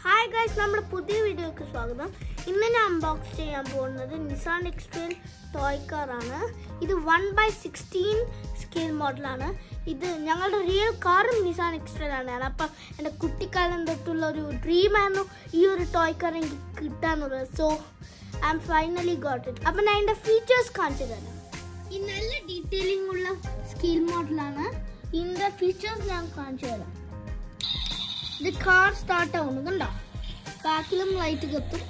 hi guys നമ്മുടെ പുതിയ വീഡിയോക്ക് സ്വാഗതം ഇന്ന് ഞാൻ അൺബോക്സ് ചെയ്യാൻ പോകുന്നത് നിസാൻ എക്സ്ട്രേൽ ടോയ് കാർ ആണ് ഇത് വൺ ബൈ സിക്സ്റ്റീൻ സ്കെയിൽ മോഡലാണ് ഇത് ഞങ്ങളുടെ റിയൽ കാറും നിസാൻ എക്സ്ട്രേൽ ആണ് അപ്പം എൻ്റെ കുട്ടിക്കാലം തൊട്ടുള്ള ഒരു ഡ്രീം ആയിരുന്നു ഈ ഒരു ടോയ് കാർ എനിക്ക് കിട്ടാന്നുള്ളത് so I'm finally got it അപ്പം ഞാൻ അതിൻ്റെ ഫീച്ചേഴ്സ് കാണിച്ചു തരാം ഈ നല്ല ഡീറ്റെയിലിംഗ് ഉള്ള സ്കെയിൽ മോഡലാണ് ഇതിൻ്റെ ഫീച്ചേഴ്സ് ഞാൻ കാണിച്ചു തരാം ഇത് കാർ സ്റ്റാർട്ട് ആവുന്നു കണ്ടോ ബാക്കിലും ലൈറ്റ് കത്തും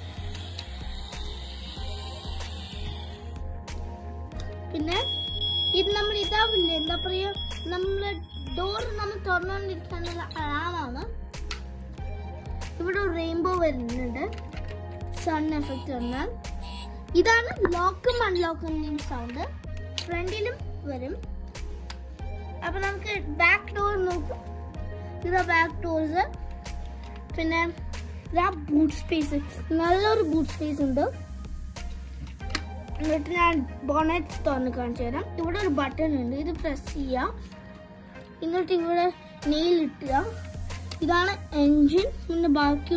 പിന്നെ ഇത് നമ്മൾ ഇതാവില്ലേ എന്താ പറയാ നമ്മള് ഡോർ നമ്മൾ തുറന്നുകൊണ്ടിരിക്കാനുള്ള അലാമാണ് ഇവിടെ റെയിൻബോ വരുന്നുണ്ട് സൺ എഫക്റ്റ് വന്നാൽ ഇതാണ് ലോക്കും അൺലോക്കിന്റെയും സൗണ്ട് ഫ്രണ്ടിലും വരും അപ്പൊ നമുക്ക് ബാക്ക് ഡോർ നോക്കും ഇതാ ബാക്ക് ഡോർസ് പിന്നെ ഇതാ ബൂട്ട് സ്പേസ് നല്ലൊരു ബൂട്ട് സ്പേസ് ഉണ്ട് എന്നിട്ട് ഞാൻ ബോണറ്റ് തുറന്ന് കാണിച്ചു തരാം ഇവിടെ ഒരു ബട്ടൺ ഉണ്ട് ഇത് പ്രസ് ചെയ്യാം എന്നിട്ട് ഇവിടെ നെയിൽ ഇട്ടുക ഇതാണ് എൻജിൻ പിന്നെ ബാക്കി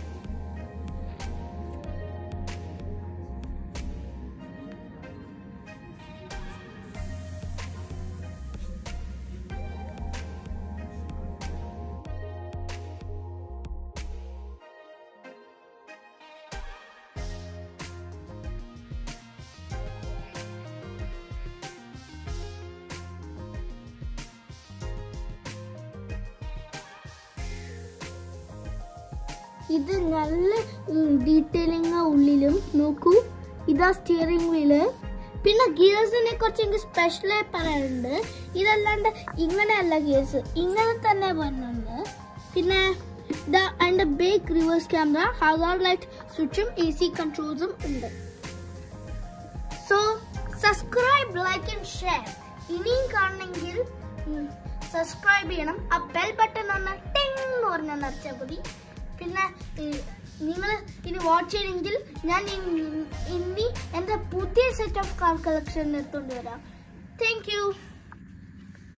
ഇത് നല്ല ഡീറ്റെയിലിംഗ് ഉള്ളിലും നോക്കൂ ഇതാ സ്റ്റിയറിംഗ് വീല് പിന്നെ ഗിയേഴ്സിനെ കുറിച്ച് എനിക്ക് സ്പെഷ്യലായി പറയാനുണ്ട് ഇതല്ലാണ്ട് ഇങ്ങനെയല്ല ഗിയേഴ്സ് ഇങ്ങനെ തന്നെ വരുന്നുണ്ട് പിന്നെ ഇതാ അതിന്റെ back reverse camera hazard light സ്വിച്ചും എ സി കൺട്രോൾസും ഉണ്ട് so subscribe like and share ഇനിയും കാണണമെങ്കിൽ സബ്സ്ക്രൈബ് ചെയ്യണം ആ ബെൽ ബട്ടൺ ഒന്ന് ടിങ് എന്ന് പറഞ്ഞാൽ നിറച്ചാൽ മതി പിന്നെ നിങ്ങൾ ഇനി വാച്ച് ചെയ്യണമെങ്കിൽ ഞാൻ ഇനി എൻ്റെ പുതിയ സെറ്റ് ഓഫ് കാർ കളക്ഷൻ എടുത്തുകൊണ്ട് വരാം താങ്ക് യു